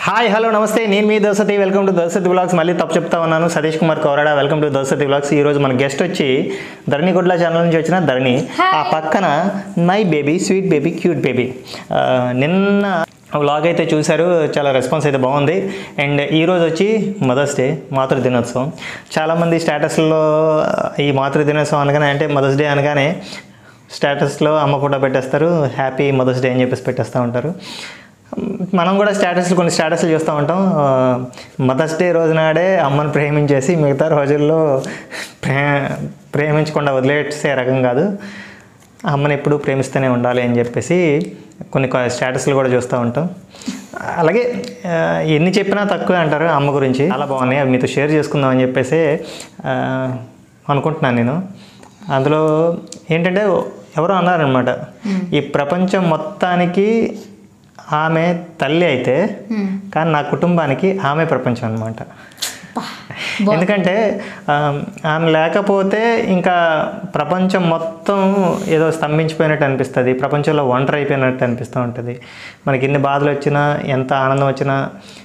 hi hello నమస్తే నేను మీ Dosati welcome to Dosati blogs మళ్ళీ తప్పు చెప్తా ఉన్నాను Satish Kumar Kowrada welcome to Dosati blogs ఈ రోజు మన గెస్ట్ వచ్చి ధరణి గుడ్ల ఛానల్ నుంచి వచ్చిన ధరణి ఆ పక్కన my baby sweet baby cute baby నిన్న వ్లాగ్ అయితే చూశారు చాలా రెస్పాన్స్ అయితే బాగుంది అండ్ ఈ రోజు వచ్చి మదర్స్ డే మాతృ దినోత్సవం చాలామంది స్టేటస్లో ఈ మాతృ దినోత్సవం అనగానే అంటే మదర్స్ డే అనగానే స్టేటస్లో అమ్మ ఫోటో పెట్టేస్తారు హ్యాపీ మదర్స్ డే అని చెప్పేసి పెట్టేస్తూ ఉంటారు మనం కూడా స్టేటస్లు కొన్ని స్టేటస్లు చూస్తూ ఉంటాం మదర్స్ డే రోజు నాడే అమ్మని ప్రేమించేసి మిగతా రోజుల్లో ప్రే ప్రేమించకుండా వదిలేసే రకం కాదు అమ్మని ఎప్పుడూ ప్రేమిస్తూనే ఉండాలి అని చెప్పేసి కొన్ని కొ- స్టేటస్లు కూడా చూస్తూ ఉంటాం అలాగే ఆ, ఎన్ని చెప్పినా తక్కువే అంటారు అమ్మ గురించి చాలా బాగున్నాయి అవి మీతో షేర్ చేసుకుందాం అని చెప్పేసి ఆ, అనుకుంటున్నాను నేను అందులో ఏంటంటే ఎవరో అన్నారనమాట ఈ ప్రపంచం మొత్తానికి ఆమె తల్లి అయితే కానీ నా కుటుంబానికి ఆమె ప్రపంచం అనమాట ఎందుకంటే ఆ, ఆమె లేకపోతే ఇంకా ప్రపంచం మొత్తం ఏదో స్తంభించిపోయినట్టు అనిపిస్తుంది ప్రపంచంలో ఒంటరి అయిపోయినట్టు అనిపిస్తూ ఉంటుంది మనకి ఎన్ని బాధలు వచ్చినా ఎంత ఆనందం వచ్చినా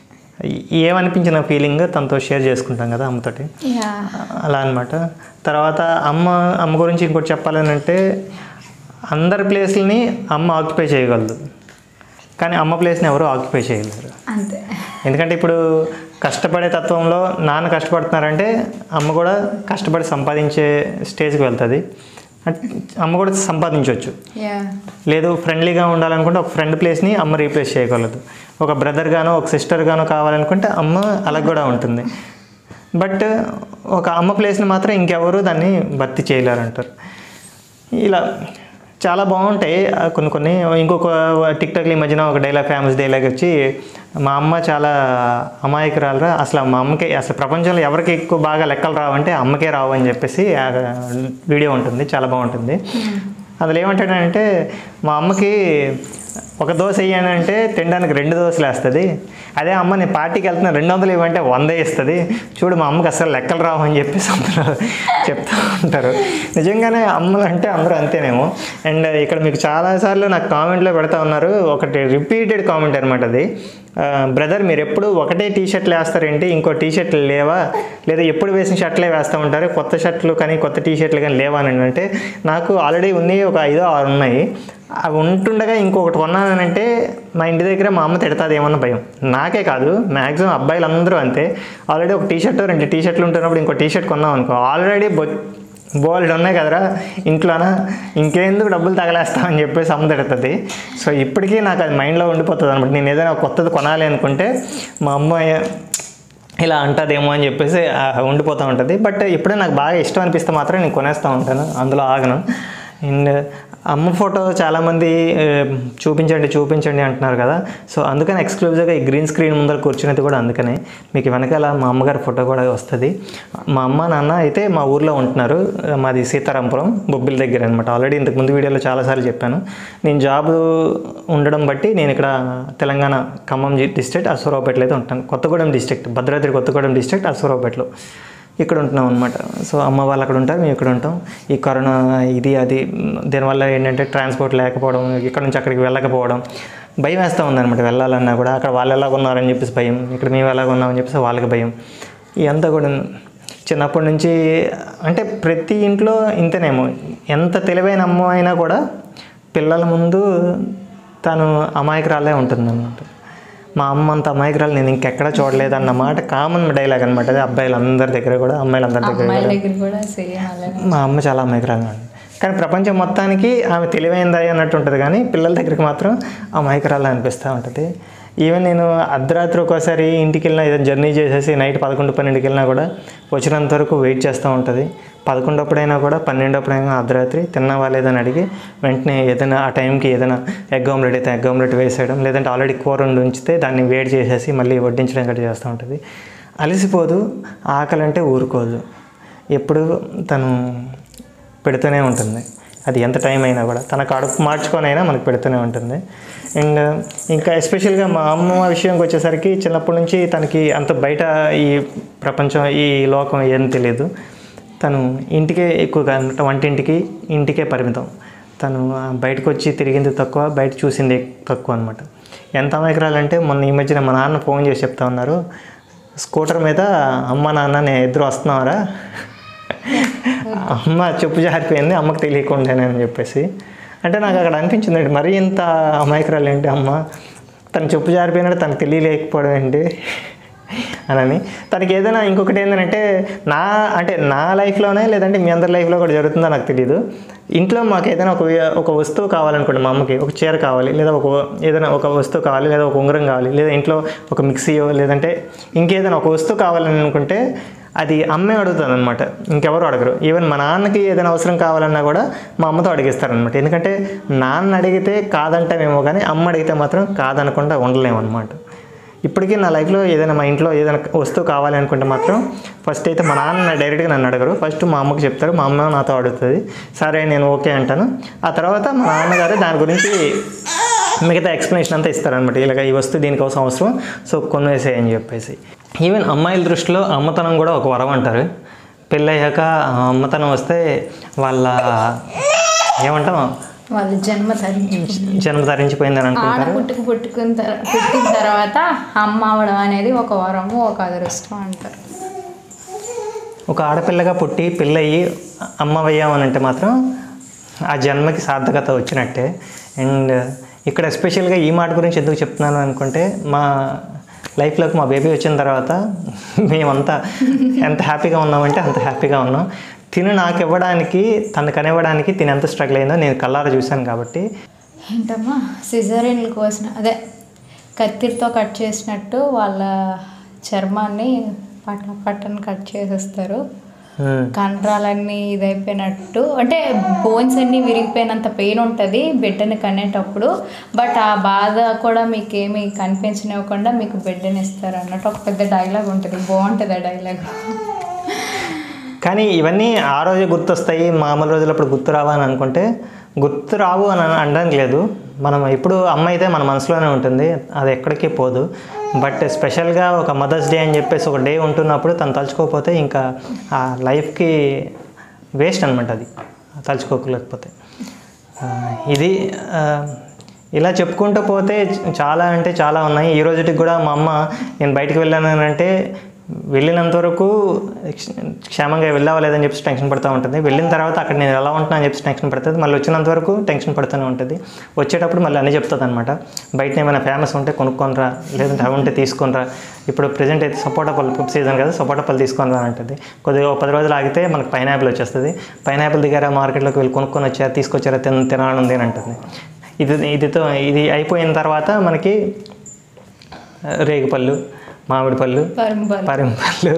ఏమనిపించిన ఫీలింగ్ తనతో షేర్ చేసుకుంటాం కదా అమ్మతోటి యా అలా అనమాట తర్వాత అమ్మ అమ్మ గురించి ఇంకోటి చెప్పాలని అంటే అందరి ప్లేస్ని అమ్మ ఆక్యుపై చేయగలదు కానీ అమ్మ ప్లేస్ని ఎవరు ఆక్యుపై చేయలేరు అంతే ఎందుకంటే ఇప్పుడు కష్టపడే తత్వంలో నాన్న కష్టపడుతున్నారంటే అమ్మ కూడా కష్టపడి సంపాదించే స్టేజ్కి వెళ్తుంది అంటే అమ్మ కూడా సంపాదించవచ్చు యా లేదు ఫ్రెండ్లీగా ఉండాలనుకుంటే ఒక ఫ్రెండ్ ప్లేస్ని అమ్మ రీప్లేస్ చేయగలదు ఒక బ్రదర్ గానో ఒక సిస్టర్ గానో కావాలనుకుంటే అమ్మ అలా కూడా ఉంటుంది బట్ ఒక అమ్మ ప్లేస్ని మాత్రం ఇంకెవరు దాన్ని భర్తీ చేయలేరు అంటారు ఇలా చాలా బాగుంటాయి ఆ కొన్ని కొన్ని ఇంకొక టిక్టాక్లో ఈ మధ్యన ఒక డైలాగ్ ఫేమస్ డైలాగ్ వచ్చి మా అమ్మ చాలా అమాయకురాలురా అసలు మా అమ్మకి అసలు ప్రపంచంలో ఎవరికి ఎక్కువ బాగా లెక్కలు రావంటే అమ్మకే రావు అని చెప్పేసి ఆ వీడియో ఉంటుంది చాలా బాగుంటుంది అందులో ఏమంటాడంటే మా అమ్మకి ఒక దోశ వేయని అంటే తినడానికి రెండు దోశలు వేస్తుంది అదే అమ్మ నేను పార్టీకి వెళ్తున్నా రెండు వందలు ఇవ్వంటే వంద ఇస్తుంది చూడు మా అమ్మకి అసలు లెక్కలు రావు అని చెప్పేసి అందరూ చెప్తూ ఉంటారు నిజంగానే అమ్మలు అంటే అందరూ అంతేనేమో అండ్ ఇక్కడ మీకు చాలాసార్లు నాకు కామెంట్లో పెడతా ఉన్నారు ఒకటి రిపీటెడ్ కామెంట్ అనమాట అది బ్రదర్ మీరు ఎప్పుడు ఒకటే టీ షర్ట్లు వేస్తారేంటి ఇంకో టీ షర్ట్లు లేవా లేదా ఎప్పుడు వేసిన షర్ట్లే వేస్తూ ఉంటారు కొత్త షర్ట్లు కానీ కొత్త టీ షర్ట్లు కానీ లేవా అని అంటే నాకు ఆల్రెడీ ఉన్నాయి ఒక ఐదో ఆరు ఉన్నాయి అవి ఉంటుండగా ఇంకొకటి కొన్నానంటే మా ఇంటి దగ్గర మా అమ్మ తిడతాది ఏమన్నా భయం నాకే కాదు మ్యాక్సిమం అబ్బాయిలు అందరూ అంతే ఆల్రెడీ ఒక టీ షర్ట్ రెండు టీ షర్ట్లు ఉంటున్నప్పుడు ఇంకో టీ షర్ట్ కొన్నాం అనుకో ఆల్రెడీ బొ బోల్డ్ ఉన్నాయి కదరా ఇంట్లోన ఇంకెందుకు డబ్బులు తగలేస్తామని చెప్పేసి అమ్మ తిడుతుంది సో ఇప్పటికీ నాకు అది మైండ్లో ఉండిపోతుంది అనమాట నేను ఏదైనా కొత్తది కొనాలి అనుకుంటే మా అమ్మ ఇలా అంటదేమో అని చెప్పేసి ఆ, ఉండిపోతూ ఉంటుంది బట్ ఇప్పుడే నాకు బాగా ఇష్టం అనిపిస్తే మాత్రం నేను కొనేస్తూ ఉంటాను అందులో ఆగను అండ్ అమ్మ ఫోటో చాలామంది ఆ, చూపించండి చూపించండి అంటున్నారు కదా సో అందుకని ఎక్స్క్లూజివ్గా ఈ గ్రీన్ స్క్రీన్ ముందర కూర్చునేది కూడా అందుకనే మీకు వెనకాల మా అమ్మగారి ఫోటో కూడా వస్తుంది మా అమ్మ నాన్న అయితే మా ఊర్లో ఉంటున్నారు మాది సీతారాంపురం బొబ్బిలి దగ్గర అనమాట ఆల్రెడీ ఇంతకు ముందు వీడియోలో చాలాసార్లు చెప్పాను నేను జాబ్ ఉండడం బట్టి నేను ఇక్కడ తెలంగాణ ఖమ్మం డిస్ట్రిక్ట్ అసూరావుపేటలో అయితే ఉంటాను కొత్తగూడెం డిస్ట్రిక్ట్ భద్రాద్రి కొత్తగూడెం డిస్ట్రిక్ట్ అసూరావుపేటలో ఇక్కడ ఉంటున్నాం అనమాట సో అమ్మ వాళ్ళు అక్కడ ఉంటారు మేము ఇక్కడ ఉంటాం ఈ కరోనా ఇది అది దీనివల్ల ఏంటంటే ట్రాన్స్పోర్ట్ లేకపోవడం ఇక్కడ నుంచి అక్కడికి వెళ్ళకపోవడం భయం వేస్తూ ఉందన్నమాట వెళ్ళాలన్నా కూడా అక్కడ వాళ్ళు ఎలాగ ఉన్నారని చెప్పేసి భయం ఇక్కడ మేము ఎలాగ ఉన్నామని చెప్పేసి వాళ్ళకి భయం ఇదంతా కూడా చిన్నప్పటి నుంచి అంటే ప్రతి ఇంట్లో ఇంతనేమో ఎంత తెలివైన అమ్మ అయినా కూడా పిల్లల ముందు తను అమాయకురాలే ఉంటుందన్నమాట మా అమ్మ అంత అమాయకురాలు నేను ఇంకెక్కడ చూడలేదు అన్న మాట కామన్ డైలాగ్ అనమాట అది అబ్బాయిలందరి దగ్గర కూడా అమ్మాయిలందరి దగ్గర అమ్మాయిల కూడా దగ్గర కూడా సేమ్ అలానే మా అమ్మ చాలా అమాయకురాలు అండి కానీ ప్రపంచం మొత్తానికి ఆమె తెలివైందా అన్నట్టు ఉంటుంది కానీ పిల్లల దగ్గరికి మాత్రం అమాయకురాలు అనిపిస్తూ ఉంటుంది ఈవెన్ నేను అర్ధరాత్రి ఒక్కోసారి ఇంటికి వెళ్ళినా ఏదైనా జర్నీ చేసేసి నైట్ పదకొండు పన్నెండుకి వెళ్ళినా కూడా వచ్చినంత వరకు వెయిట్ చేస్తూ ఉంటుంది పదకొండప్పుడైనా కూడా పన్నెండప్పుడైనా అర్ధరాత్రి తిన్నావా లేదని అడిగి వెంటనే ఏదైనా ఆ టైంకి ఏదైనా ఎగ్ ఆమ్లెట్ అయితే ఎగ్ ఆమ్లెట్ వేసేయడం లేదంటే ఆల్రెడీ కూర వండి ఉంచితే దాన్ని వేడి చేసేసి మళ్ళీ వడ్డించడం గట్రా చేస్తూ ఉంటుంది అలసిపోదు ఆకలి అంటే ఊరుకోదు ఎప్పుడు తను పెడుతూనే ఉంటుంది అది ఎంత టైం అయినా కూడా తన కడుపు మార్చుకొని అయినా మనకు పెడుతూనే ఉంటుంది అండ్ ఇంకా ఎస్పెషల్గా మా అమ్మ విషయంకి వచ్చేసరికి చిన్నప్పటి నుంచి తనకి అంత బయట ఈ ప్రపంచం ఈ లోకం ఏం తెలియదు తను ఇంటికే ఎక్కువగా అనమాట వంటింటికి ఇంటికే పరిమితం తను ఆ, బయటకు వచ్చి తిరిగింది తక్కువ బయట చూసింది తక్కువ అనమాట ఎంత అమాయకురాలు అంటే మొన్న ఈ మధ్యన మా నాన్న ఫోన్ చేసి చెప్తా ఉన్నారు స్కూటర్ మీద అమ్మ నాన్న నేను ఇద్దరు వస్తున్నారా అమ్మ చెప్పు జారిపోయింది అమ్మకి తెలియకుండానే అని చెప్పేసి అంటే నాకు అక్కడ అనిపించింది మరీ ఇంత అమాయకురాలు ఏంటి అమ్మ తను చెప్పు జారిపోయినట్టు తనకు తెలియలేకపోవడం ఏంటి అనని తనకి ఏదైనా ఇంకొకటి ఏంటంటే నా అంటే నా లైఫ్లోనే లేదంటే మీ అందరి లైఫ్లో కూడా జరుగుతుందో నాకు తెలియదు ఇంట్లో మాకు ఏదైనా ఒక వ- ఒక వస్తువు కావాలనుకోండి మా అమ్మకి ఒక చీర కావాలి లేదా ఒక ఏదైనా ఒక వస్తువు కావాలి లేదా ఒక ఉంగరం కావాలి లేదా ఇంట్లో ఒక మిక్సీయో లేదంటే ఇంకేదైనా ఒక వస్తువు కావాలని అనుకుంటే అది అమ్మే అడుగుతుంది అనమాట ఇంకెవరు అడగరు ఈవెన్ మా నాన్నకి ఏదైనా అవసరం కావాలన్నా కూడా మా అమ్మతో అడిగిస్తారనమాట ఎందుకంటే నాన్న అడిగితే కాదంటామేమో కానీ అమ్మ అడిగితే మాత్రం కాదనకుండా ఉండలేము అనమాట ఇప్పటికీ నా లైఫ్లో ఏదైనా మా ఇంట్లో ఏదైనా వస్తువు కావాలి అనుకుంటే మాత్రం ఫస్ట్ అయితే మా నాన్న డైరెక్ట్గా నన్ను అడగరు ఫస్ట్ మా అమ్మకి చెప్తారు మా అమ్మ నాతో అడుగుతుంది సరే నేను ఓకే అంటాను ఆ తర్వాత మా నాన్నగారు దాని గురించి మిగతా ఎక్స్ప్లెనేషన్ అంతా ఇస్తారనమాట ఇలాగ ఈ వస్తువు దీనికోసం అవసరం సో కొనేసేయని చెప్పేసి ఈవెన్ అమ్మాయిల దృష్టిలో అమ్మతనం కూడా ఒక వరం అంటారు పెళ్ళయ్యాక ఆ అమ్మతనం వస్తే వాళ్ళ ఏమంటాం వాళ్ళ జన్మ తరించి జన్మ ధరించిపోయిందని ఆడ అనుకుంటారు పుట్టుకు పుట్టుకున్న తర్- పుట్టిన తర్వాత అమ్మ అవడం అనేది ఒక వరము ఒక అదృష్టం అంటారు ఒక ఆడపిల్లగా పుట్టి పెళ్ళయి అమ్మవయ్యామని అంటే మాత్రం ఆ జన్మకి సార్థకత వచ్చినట్టే అండ్ ఇక్కడ ఎస్పెషల్గా ఈ మాట గురించి ఎందుకు చెప్తున్నాను అనుకుంటే మా లైఫ్లోకి మా బేబీ వచ్చిన తర్వాత మేమంతా ఎంత హ్యాపీగా ఉన్నామంటే అంత హ్యాపీగా ఉన్నాం తిను నాకు ఇవ్వడానికి తను కనివ్వడానికి తిని ఎంత స్ట్రగుల్ అయిందో నేను కళ్ళారా చూశాను కాబట్టి ఏంటమ్మా సిజరీన్లు కోసిన అదే కత్తిరితో కట్ చేసినట్టు వాళ్ళ చర్మాన్ని పట్ట పట్టని కట్ చేసేస్తారు హ్మ్, కండరాలన్నీ ఇదైపోయినట్టు అంటే బోన్స్ అన్నీ విరిగిపోయినంత పెయిన్ ఉంటుంది బిడ్డని కనేటప్పుడు బట్ ఆ బాధ కూడా మీకు ఏమి కనిపించనివ్వకుండా మీకు బిడ్డని ఇస్తారు అన్నట్టు ఒక పెద్ద డైలాగ్ ఉంటుంది బాగుంటుంది ఆ డైలాగ్ కానీ ఇవన్నీ ఆ రోజే గుర్తొస్తాయి మామూలు రోజులప్పుడు గుర్తు రావా అని అనుకుంటే గుర్తు రావు అని అన- అనడానికి లేదు మనం ఇప్పుడు అమ్మ అయితే మన మనసులోనే ఉంటుంది అది ఎక్కడికి పోదు బట్ స్పెషల్గా ఒక మదర్స్ డే అని చెప్పేసి ఒక డే ఉంటున్నప్పుడు తను తలుచుకోకపోతే ఇంకా ఆ లైఫ్కి వేస్ట్ అనమాట అది తలుచుకోలేకపోతే ఆ, ఇది ఆ, ఇలా చెప్పుకుంటూ పోతే చాలా అంటే చాలా ఉన్నాయి ఈ రోజుకి కూడా మా అమ్మ నేను బయటికి వెళ్ళాను అని అంటే వెళ్ళినంత వరకు క్ష- క్షేమంగా వెళ్ళావా లేదని చెప్పి టెన్షన్ పడుతూ ఉంటుంది వెళ్ళిన తర్వాత అక్కడ నేను ఎలా ఉంటున్నా అని చెప్పి టెన్షన్ పడుతుంది మళ్ళీ వచ్చినంత వరకు టెన్షన్ పడుతూనే ఉంటుంది వచ్చేటప్పుడు మళ్ళీ అన్నీ చెప్తుంది అనమాట బయట ఏమైనా ఫేమస్ ఉంటే కొనుక్కొనిరా లేదంటే అవి ఉంటే తీసుకొనిరా ఇప్పుడు ప్రజెంట్ అయితే సపోటా పళ్ళు సీజన్ కదా సపోటా పళ్ళు తీసుకొని రా అంటుంది కొద్దిగా ఒక పది రోజులు ఆగితే మనకు పైనాపిల్ వచ్చేస్తుంది పైనాపిల్ దిగారా మార్కెట్లోకి వెళ్ళి కొనుక్కొని వచ్చారా తీసుకొచ్చారా తిన తినాలని ఉంది అని అంటుంది ఇది ఇదితో ఇది అయిపోయిన తర్వాత మనకి రేగిపళ్ళు మామిడి పళ్ళు పరంబల్ పరింపళ్ళు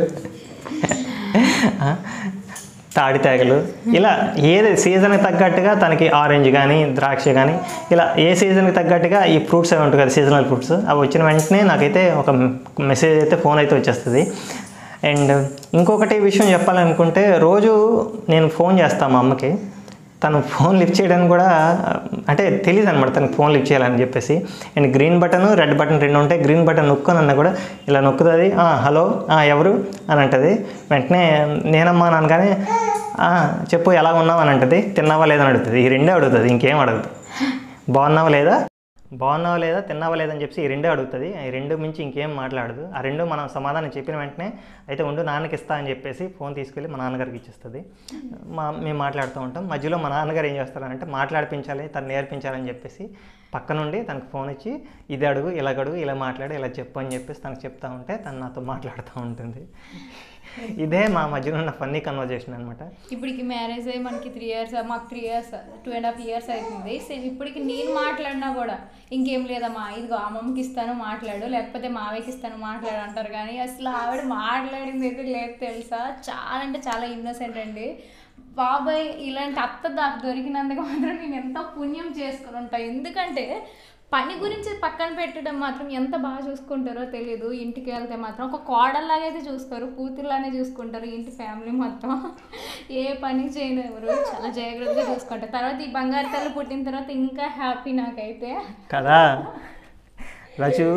తాడి తేగలు ఇలా ఏది సీజన్కి తగ్గట్టుగా తనకి ఆరెంజ్ కానీ ద్రాక్ష కానీ ఇలా ఏ సీజన్కి తగ్గట్టుగా ఈ ఫ్రూట్స్ అవి ఉంటాయి కదా సీజనల్ ఫ్రూట్స్ అవి వచ్చిన వెంటనే నాకైతే ఒక మెసేజ్ అయితే ఫోన్ అయితే వచ్చేస్తుంది అండ్ ఇంకొకటి విషయం చెప్పాలనుకుంటే రోజు నేను ఫోన్ చేస్తాను మా అమ్మకి తను ఫోన్ లిఫ్ట్ చేయడానికి కూడా అంటే తెలియదు అనమాట తనకు ఫోన్ లిఫ్ట్ చేయాలని చెప్పేసి and green button red button రెండు ఉంటాయి గ్రీన్ బటన్ నొక్కొని అన్న కూడా ఇలా నొక్కుతుంది "ఆ, హలో ఆ, ఎవరు అని అంటది వెంటనే నేనమ్మా అనగానే "ఆ, చెప్పు ఎలా ఉన్నావు అని అంటది తిన్నావా లేదని అడుగుతుంది ఈ రెండే అడుగుతుంది ఇంకేం అడగదు బాగున్నావా లేదా బాగున్నావా లేదా తిన్నావా లేదని చెప్పి ఈ రెండే అడుగుతుంది ఈ రెండు మించి ఇంకేం మాట్లాడదు ఆ రెండు మనం సమాధానం చెప్పిన వెంటనే అయితే ఉండు నాన్నకి ఇస్తా అని చెప్పేసి ఫోన్ తీసుకెళ్ళి మా నాన్నగారికి ఇచ్చేస్తుంది మా మేము మాట్లాడుతూ ఉంటాం మధ్యలో మా నాన్నగారు ఏం చేస్తారంటే మాట్లాడిపించాలి తను నేర్పించాలని చెప్పేసి పక్క నుండి తనకు ఫోన్ ఇచ్చి ఇది అడుగు ఇలా అడుగు ఇలా మాట్లాడు ఇలా చెప్పు అని చెప్పేసి తనకు చెప్తా ఉంటే తను నాతో మాట్లాడుతూ ఉంటుంది ఇదే మా మధ్యలో ఉన్న ఫన్నీ కన్వర్జేషన్ అనమాట ఇప్పటికి మ్యారేజ్ అయ్యి మనకి త్రీ ఇయర్స్ మాకు three years two and half years అవుతుంది సేమ్ ఇప్పటికి నేను మాట్లాడినా కూడా ఇంకేం లేదమ్మా ఇదిగో అమ్మమ్మకి ఇస్తాను మాట్లాడు లేకపోతే మావయ్యకి ఇస్తాను మాట్లాడు అంటారు కానీ అసలు ఆవిడ మాట్లాడింది అయితే లేదు తెలుసా చాలా అంటే చాలా ఇన్నోసెంట్ అండి బాబాయ్ ఇలాంటి అత్త దాకా దొరికినందుకు మాత్రం నేను ఎంత పుణ్యం చేసుకుని ఉంటా ఎందుకంటే పని గురించి పక్కన పెట్టడం మాత్రం ఎంత బాగా చూసుకుంటారో తెలియదు ఇంటికి వెళ్తే మాత్రం ఒక కోడల్లాగా అయితే చూసుకోరు కూతురులానే చూసుకుంటారు ఇంటి ఫ్యామిలీ మొత్తం ఏ పని చేయను ఎవరు చాలా జాగ్రత్తగా చూసుకుంటారు తర్వాత ఈ బంగారు తల్లి పుట్టిన తర్వాత ఇంకా హ్యాపీ నాకైతే కదా రచు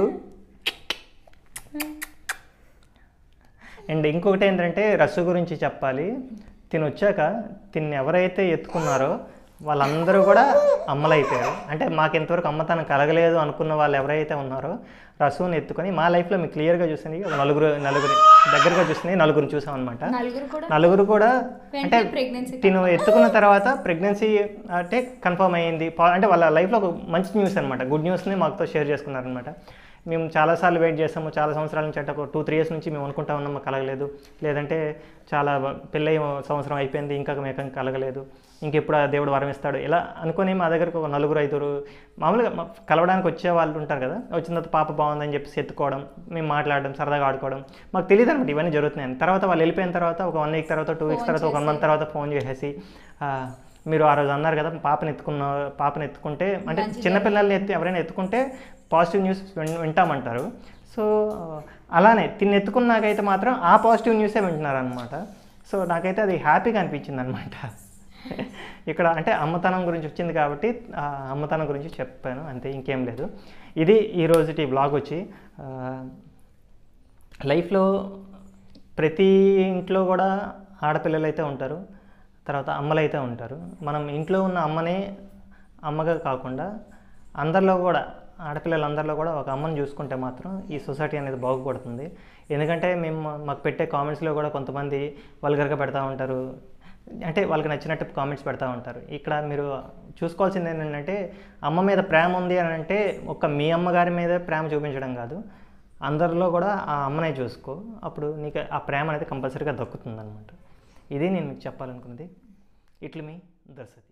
అండ్ ఇంకొకటి ఏంటంటే రసు గురించి చెప్పాలి తిను వచ్చాక తిన్ని ఎవరైతే ఎత్తుకున్నారో వాళ్ళందరూ కూడా అమ్మలు అయిపోయారు అంటే మాకు ఇంతవరకు అమ్మతనం కలగలేదు అనుకున్న వాళ్ళు ఎవరైతే ఉన్నారో రసూని ఎత్తుకొని మా లైఫ్లో మీకు క్లియర్గా చూసింది ఒక నలుగురు నలుగురి దగ్గరగా చూసింది నలుగురు చూసాం అనమాట నలుగురు కూడా నలుగురు కూడా అంటే వెంటనే ప్రెగ్నెన్సీ తిను ఎత్తుకున్న తర్వాత ప్రెగ్నెన్సీ అంటే కన్ఫర్మ్ అయ్యింది పా- అంటే వాళ్ళ లైఫ్లో ఒక మంచి న్యూస్ అనమాట గుడ్ న్యూస్ని మాతో షేర్ చేసుకున్నారనమాట మేము చాలాసార్లు వెయిట్ చేస్తాము చాలా సంవత్సరాల నుంచి అంటే ఒక టూ త్రీ ఇయర్స్ నుంచి మేము అనుకుంటా ఉన్నాం మాకు కలగలేదు లేదంటే చాలా పెళ్ళై సంవత్సరం అయిపోయింది ఇంకా మేము కలగలేదు ఇంకెప్పుడు ఆ దేవుడు వరం ఇస్తాడు ఇలా అనుకొని మా దగ్గరకు ఒక నలుగురు ఐదుగురు మామూలుగా మా- కలవడానికి వచ్చే వాళ్ళు ఉంటారు కదా వచ్చిన తర్వాత పాప బాగుందని చెప్పేసి ఎత్తుకోవడం మేము మాట్లాడడం సరదాగా ఆడుకోవడం మాకు తెలియదు అనమాట ఇవన్నీ జరుగుతున్నాయని తర్వాత వాళ్ళు వెళ్ళిపోయిన తర్వాత ఒక వన్ వీక్ తర్వాత టూ వీక్స్ తర్వాత ఒక వన్ మంత్ తర్వాత ఫోన్ చేసేసి "ఆ, మీరు ఆ రోజు అన్నారు కదా పాపని ఎత్తుకున్న పాపని ఎత్తుకుంటే అంటే చిన్నపిల్లల్ని ఎత్తి ఎవరైనా ఎత్తుకుంటే పాజిటివ్ న్యూస్ విన్- వింటామంటారు సో అలానే తిన్ని ఎత్తుకున్నాకైతే మాత్రం ఆ పాజిటివ్ న్యూసే వింటున్నారు అనమాట సో నాకైతే అది హ్యాపీగా అనిపించింది అనమాట ఇక్కడ అంటే అమ్మతనం గురించి వచ్చింది కాబట్టి ఆ అమ్మతనం గురించి చెప్పాను అంతే ఇంకేం లేదు ఇది ఈ రోజుటి బ్లాగ్ వచ్చి ఆ, లైఫ్లో ప్రతి ఇంట్లో కూడా ఆడపిల్లలు అయితే ఉంటారు తర్వాత అమ్మలు అయితే ఉంటారు మనం ఇంట్లో ఉన్న అమ్మనే అమ్మగా కాకుండా అందరిలో కూడా ఆడపిల్లలందరిలో కూడా ఒక అమ్మని చూసుకుంటే మాత్రం ఈ సొసైటీ అనేది బాగుపడుతుంది ఎందుకంటే మేము మాకు పెట్టే కామెంట్స్లో కూడా కొంతమంది వల్గర్గా పెడతా ఉంటారు అంటే వాళ్ళకి నచ్చినట్టు కామెంట్స్ పెడతా ఉంటారు ఇక్కడ మీరు చూసుకోవాల్సింది ఏంటంటే అమ్మ మీద ప్రేమ ఉంది అని అంటే ఒక మీ అమ్మగారి మీద ప్రేమ చూపించడం కాదు అందరిలో కూడా ఆ అమ్మనే చూసుకో అప్పుడు నీకు ఆ ప్రేమ అనేది కంపల్సరీగా దక్కుతుంది అనమాట ఇది నేను మీకు చెప్పాలనుకున్నది ఇట్లు మీ దర్శతి